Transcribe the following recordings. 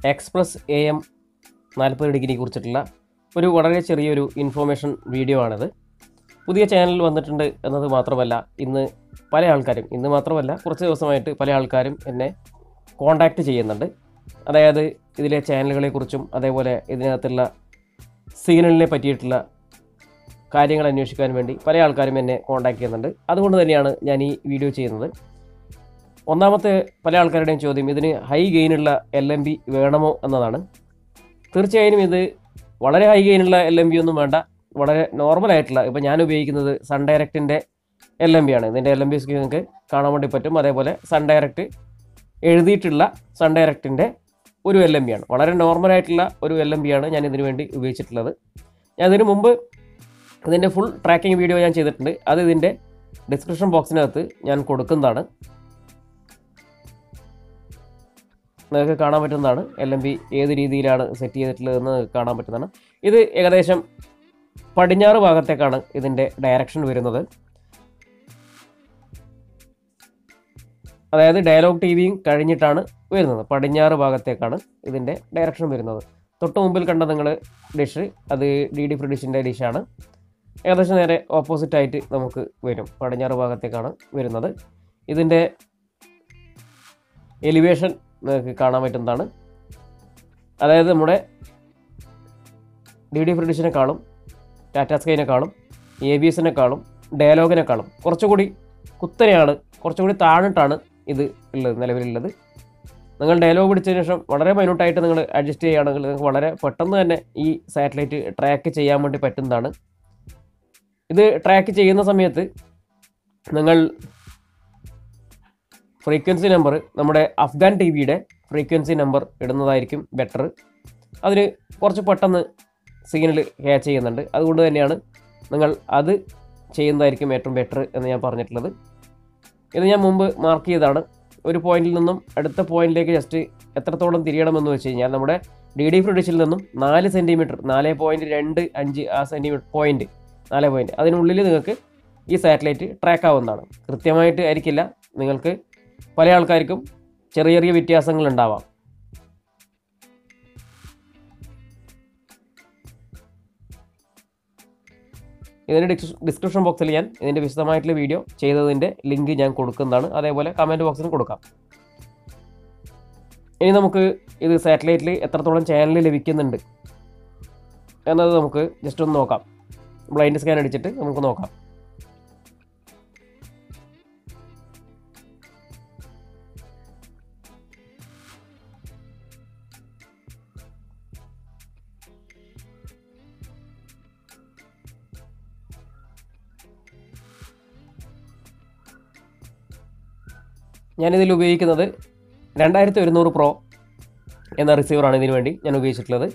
express A M നാൽപ്പത് ഡിഗ്രിയെ കുറിച്ചിട്ടുള്ള ഒരു വളരെ ചെറിയൊരു ഇൻഫോർമേഷൻ വീഡിയോ ആണിത് പുതിയ ചാനൽ വന്നിട്ടുണ്ട് എന്നത് മാത്രമല്ല ഇന്ന് പല ആൾക്കാരും ഇന്ന് മാത്രമല്ല കുറച്ച് ദിവസമായിട്ട് പല ആൾക്കാരും എന്നെ കോണ്ടാക്റ്റ് ചെയ്യുന്നുണ്ട് അതായത് ഇതിലെ ചാനലുകളെക്കുറിച്ചും അതേപോലെ ഇതിനകത്തുള്ള സിഗ്നലിനെ പറ്റിയിട്ടുള്ള കാര്യങ്ങൾ അന്വേഷിക്കാൻ വേണ്ടി പല ആൾക്കാരും എന്നെ കോണ്ടാക്ട് ചെയ്യുന്നുണ്ട് അതുകൊണ്ട് തന്നെയാണ് ഞാൻ ഈ വീഡിയോ ചെയ്യുന്നത് ഒന്നാമത്തെ പല ആൾക്കാരുടെയും ചോദ്യം ഇതിന് ഹൈ ഗെയിനുള്ള എൽ എം ബി വേണമോ എന്നതാണ് തീർച്ചയായും ഇത് വളരെ ഹൈ ഗെയിനുള്ള എൽ എം ബി ഒന്നും വേണ്ട വളരെ നോർമൽ ആയിട്ടുള്ള ഇപ്പോൾ ഞാൻ ഉപയോഗിക്കുന്നത് സൺ ഡയറക്റ്റിൻ്റെ എൽ എം ബി ആണ് ഇതിൻ്റെ എൽ എം ബി നിങ്ങൾക്ക് കാണാൻ വേണ്ടി പറ്റും അതേപോലെ സൺ ഡയറക്റ്റ് എഴുതിയിട്ടുള്ള സൺ ഡയറക്റ്റിൻ്റെ ഒരു എൽ എം ബി ആണ് വളരെ നോർമൽ ആയിട്ടുള്ള ഒരു എൽ എം ബി ആണ് ഞാൻ ഇതിനു വേണ്ടി ഉപയോഗിച്ചിട്ടുള്ളത് ഞാൻ ഇതിനു മുമ്പ് ഇതിൻ്റെ ഫുൾ ട്രാക്കിംഗ് വീഡിയോ ഞാൻ ചെയ്തിട്ടുണ്ട് അത് ഇതിൻ്റെ ഡിസ്ക്രിപ്ഷൻ ബോക്സിനകത്ത് ഞാൻ കൊടുക്കുന്നതാണ് നിങ്ങൾക്ക് കാണാൻ പറ്റുന്നതാണ് എൽ എം ബി ഏത് രീതിയിലാണ് സെറ്റ് ചെയ്തിട്ടുള്ളതെന്ന് നിങ്ങൾക്ക് കാണാൻ പറ്റുന്നതാണ് ഇത് ഏകദേശം പടിഞ്ഞാറ് ഭാഗത്തേക്കാണ് ഇതിൻ്റെ ഡയറക്ഷൻ വരുന്നത് അതായത് ഡയലോഗ് ടി വിയും കഴിഞ്ഞിട്ടാണ് വരുന്നത് പടിഞ്ഞാറ് ഭാഗത്തേക്കാണ് ഇതിൻ്റെ ഡയറക്ഷൻ വരുന്നത് തൊട്ട് മുമ്പിൽ കണ്ട നിങ്ങൾ ഡിഷ് അത് ഡി ഡി ഫ്രീ ഡിഷിൻ്റെ ഡിഷാണ് ഏകദേശം നേരെ ഓപ്പോസിറ്റ് ആയിട്ട് നമുക്ക് വരും പടിഞ്ഞാറ് ഭാഗത്തേക്കാണ് വരുന്നത് ഇതിൻ്റെ എലിവേഷൻ നിങ്ങൾക്ക് കാണാൻ പറ്റുന്നതാണ് അതായത് നമ്മുടെ ഡി ഡി ഫ്രീ ഡിഷിനെക്കാളും ടാറ്റ സ്കൈനെക്കാളും എ ബി എസിനെക്കാളും ഡയലോഗിനെക്കാളും കുറച്ചുകൂടി കുത്തനെയാണ് കുറച്ചുകൂടി താഴ്ന്നിട്ടാണ് ഇത് ഉള്ളത് നിലവിലുള്ളത് നിങ്ങൾ ഡയലോഗ് പിടിച്ചതിന് ശേഷം വളരെ മൈന്യൂട്ടായിട്ട് നിങ്ങൾ അഡ്ജസ്റ്റ് ചെയ്യുകയാണെങ്കിൽ നിങ്ങൾക്ക് വളരെ പെട്ടെന്ന് തന്നെ ഈ സാറ്റലൈറ്റ് ട്രാക്ക് ചെയ്യാൻ വേണ്ടി പറ്റുന്നതാണ് ഇത് ട്രാക്ക് ചെയ്യുന്ന സമയത്ത് നിങ്ങൾ ഫ്രീക്വൻസി നമ്പർ നമ്മുടെ അഫ്ഗാൻ ടി വിയുടെ ഫ്രീക്വൻസി നമ്പർ ഇടുന്നതായിരിക്കും ബെറ്റർ അതിന് കുറച്ച് പെട്ടെന്ന് സിഗ്നൽ ക്യാച്ച് ചെയ്യുന്നുണ്ട് അതുകൊണ്ട് തന്നെയാണ് നിങ്ങൾ അത് ചെയ്യുന്നതായിരിക്കും ഏറ്റവും ബെറ്റർ എന്ന് ഞാൻ പറഞ്ഞിട്ടുള്ളത് ഇത് ഞാൻ മുമ്പ് മാർക്ക് ചെയ്തതാണ് ഒരു പോയിന്റിൽ നിന്നും അടുത്ത പോയിന്റിലേക്ക് ജസ്റ്റ് എത്രത്തോളം തിരിയണമെന്ന് വെച്ച് കഴിഞ്ഞാൽ നമ്മുടെ ഡി ഡി ഫ്രിഡിഷിൽ നിന്നും നാല് സെൻറ്റിമീറ്റർ നാല് പോയിൻറ്റ് രണ്ട് അഞ്ച് ആ സെൻറ്റിമീറ്റർ പോയിന്റ് നാല് പോയിന്റ് അതിനുള്ളിൽ നിങ്ങൾക്ക് ഈ സാറ്റലൈറ്റ് ട്രാക്ക് ആവുന്നതാണ് കൃത്യമായിട്ട് ആയിരിക്കില്ല നിങ്ങൾക്ക് പല ആൾക്കാർക്കും ചെറിയ ചെറിയ വ്യത്യാസങ്ങൾ ഉണ്ടാവാം ഇതിൻ്റെ ഡിസ്ക്രിപ്ഷൻ ബോക്സിൽ ഞാൻ ഇതിൻ്റെ വിശദമായിട്ടുള്ള വീഡിയോ ചെയ്തതിൻ്റെ ലിങ്ക് ഞാൻ കൊടുക്കുന്നതാണ് അതേപോലെ കമൻറ്റ് ബോക്സിലും കൊടുക്കാം ഇനി നമുക്ക് ഇത് സാറ്റലൈറ്റിൽ എത്രത്തോളം ചാനൽ ലഭിക്കുന്നുണ്ട് എന്നത് നമുക്ക് ജസ്റ്റ് ഒന്ന് നോക്കാം ബ്ലൈൻഡ് സ്കാൻ അടിച്ചിട്ട് നമുക്ക് നോക്കാം ഞാനിതിൽ ഉപയോഗിക്കുന്നത് രണ്ടായിരത്തി ഒരുന്നൂറ് പ്രോ എന്ന റിസീവറാണ് ഇതിനു വേണ്ടി ഞാൻ ഉപയോഗിച്ചിട്ടുള്ളത്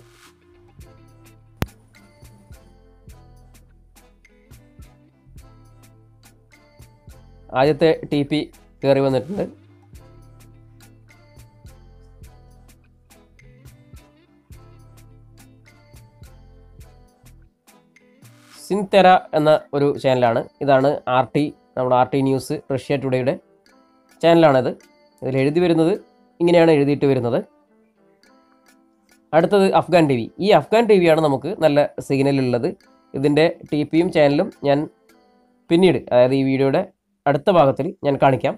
ആദ്യത്തെ ടി പി കയറി വന്നിട്ടുണ്ട് സിൻതെര എന്ന ഒരു ചാനലാണ് ഇതാണ് ആർ ടി നമ്മുടെ ആർ ടി ന്യൂസ് റഷ്യ ടുഡേയുടെ ചാനലാണിത് ഇതിൽ എഴുതി വരുന്നത് ഇങ്ങനെയാണ് എഴുതിയിട്ട് വരുന്നത് അടുത്തത് അഫ്ഗാൻ ടി വി ഈ അഫ്ഗാൻ ടി വിയാണ് നമുക്ക് നല്ല സിഗ്നൽ ഉള്ളത് ഇതിൻ്റെ ടി പിയും ചാനലും ഞാൻ പിന്നീട് അതായത് ഈ വീഡിയോയുടെ അടുത്ത ഭാഗത്തിൽ ഞാൻ കാണിക്കാം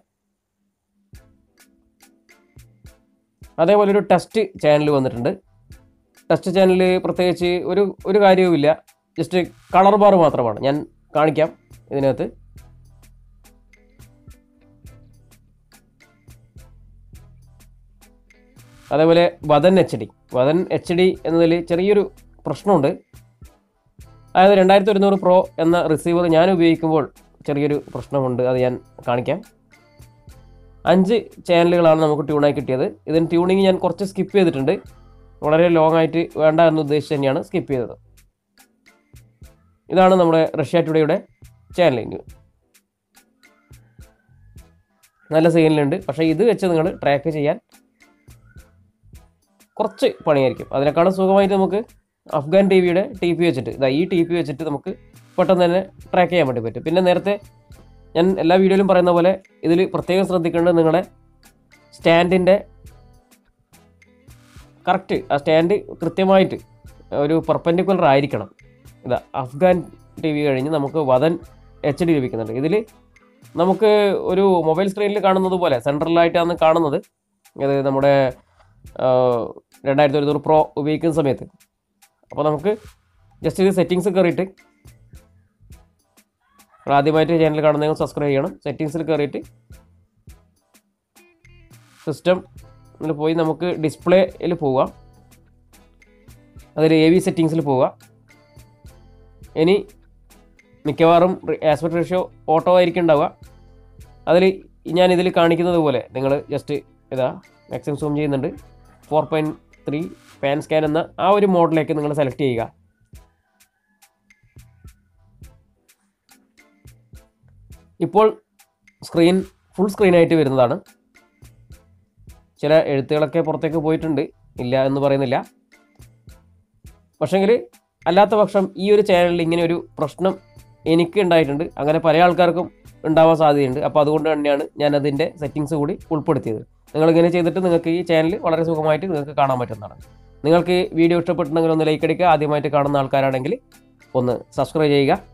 അതേപോലെ ഒരു ടെസ്റ്റ് ചാനൽ വന്നിട്ടുണ്ട് ടെസ്റ്റ് ചാനൽ പ്രത്യേകിച്ച് ഒരു ഒരു കാര്യവുമില്ല ജസ്റ്റ് കളർ ബാർ മാത്രമാണ് ഞാൻ കാണിക്കാം ഇതിനകത്ത് അതേപോലെ വദൻ എച്ച് ഡി വദൻ എച്ച് ഡി എന്നതിൽ ചെറിയൊരു പ്രശ്നമുണ്ട് അതായത് രണ്ടായിരത്തി ഒരുന്നൂറ് പ്രോ എന്ന റിസീവർ ഞാൻ ഉപയോഗിക്കുമ്പോൾ ചെറിയൊരു പ്രശ്നമുണ്ട് അത് ഞാൻ കാണിക്കാം അഞ്ച് ചാനലുകളാണ് നമുക്ക് ട്യൂണായി കിട്ടിയത് ഇതിന് ട്യൂണിങ് ഞാൻ കുറച്ച് സ്കിപ്പ് ചെയ്തിട്ടുണ്ട് വളരെ ലോങ് ആയിട്ട് വേണ്ട എന്ന് ഉദ്ദേശിച്ച് തന്നെയാണ് സ്കിപ്പ് ചെയ്തത് ഇതാണ് നമ്മുടെ റഷ്യ ടുഡേയുടെ ചാനലിങ് നല്ല സിഗ്നലുണ്ട് പക്ഷേ ഇത് വെച്ച് നിങ്ങൾ ട്രാക്ക് ചെയ്യാൻ കുറച്ച് പണിയായിരിക്കും അതിനേക്കാളും സുഖമായിട്ട് നമുക്ക് അഫ്ഗാൻ ടി വിയുടെ ടി പി വെച്ചിട്ട് ഇതാ ഈ ടി പി വെച്ചിട്ട് നമുക്ക് പെട്ടെന്ന് തന്നെ ട്രാക്ക് ചെയ്യാൻ വേണ്ടി പറ്റും പിന്നെ നേരത്തെ ഞാൻ എല്ലാ വീഡിയോയിലും പറയുന്ന പോലെ ഇതിൽ പ്രത്യേകം ശ്രദ്ധിക്കേണ്ടത് നിങ്ങളുടെ സ്റ്റാൻഡിൻ്റെ കറക്റ്റ് ആ സ്റ്റാൻഡ് കൃത്യമായിട്ട് ഒരു പെർപ്പൻഡിക്കുലർ ആയിരിക്കണം ഇതാ അഫ്ഗാൻ ടി വി കഴിഞ്ഞ് നമുക്ക് വതൻ എച്ച് ഡി ലഭിക്കുന്നുണ്ട് ഇതിൽ നമുക്ക് ഒരു മൊബൈൽ സ്ക്രീനിൽ കാണുന്നത് പോലെ സെൻട്രലായിട്ടാണ് കാണുന്നത് ഇത് നമ്മുടെ രണ്ടായിരത്തി ഒരുന്നൂറ് പ്രോ ഉപയോഗിക്കുന്ന സമയത്ത് അപ്പോൾ നമുക്ക് ജസ്റ്റ് ഇത് സെറ്റിങ്സ് കയറിയിട്ട് നിങ്ങൾ ആദ്യമായിട്ട് ചാനൽ കാണുന്നതെങ്കിൽ സബ്സ്ക്രൈബ് ചെയ്യണം സെറ്റിങ്സിൽ കയറിയിട്ട് സിസ്റ്റം പോയി നമുക്ക് ഡിസ്പ്ലേയിൽ പോവുക അതിൽ എ വി സെറ്റിങ്സിൽ പോവുക ഇനി മിക്കവാറും ആസ്പെക്ട് റേഷ്യോ ഓട്ടോ ആയിരിക്കും ഉണ്ടാവുക അതിൽ ഞാൻ ഇതിൽ കാണിക്കുന്നത് പോലെ നിങ്ങൾ ജസ്റ്റ് ഇതാ മാക്സിമം സൂം ചെയ്യുന്നുണ്ട് four point three pan scan എന്ന ആ ഒരു മോഡലിലേക്ക് നിങ്ങൾ സെലക്ട് ചെയ്യുക ഇപ്പോൾ സ്ക്രീൻ ഫുൾ സ്ക്രീനായിട്ട് വരുന്നതാണ് ചില എഴുത്തുകളൊക്കെ പുറത്തേക്ക് പോയിട്ടുണ്ട് ഇല്ല എന്ന് പറയുന്നില്ല പക്ഷേങ്കിൽ അല്ലാത്ത പക്ഷം ഈ ഒരു ചാനലിൽ ഇങ്ങനെ ഒരു പ്രശ്നം എനിക്ക് ഉണ്ടായിട്ടുണ്ട് അങ്ങനെ പല ആൾക്കാർക്കും ഉണ്ടാവാൻ സാധ്യതയുണ്ട് അപ്പോൾ അതുകൊണ്ട് തന്നെയാണ് ഞാൻ അതിൻ്റെ സെറ്റിങ്സ് കൂടി ഉൾപ്പെടുത്തിയത് നിങ്ങളിങ്ങനെ ചെയ്തിട്ട് നിങ്ങൾക്ക് ഈ ചാനൽ വളരെ സുഖമായിട്ട് നിങ്ങൾക്ക് കാണാൻ പറ്റുന്നതാണ് നിങ്ങൾക്ക് ഈ വീഡിയോ ഇഷ്ടപ്പെട്ടുണ്ടെങ്കിൽ ഒന്ന് ലൈക്ക് അടിക്കുക ആദ്യമായിട്ട് കാണുന്ന ആൾക്കാരാണെങ്കിൽ ഒന്ന് സബ്സ്ക്രൈബ് ചെയ്യുക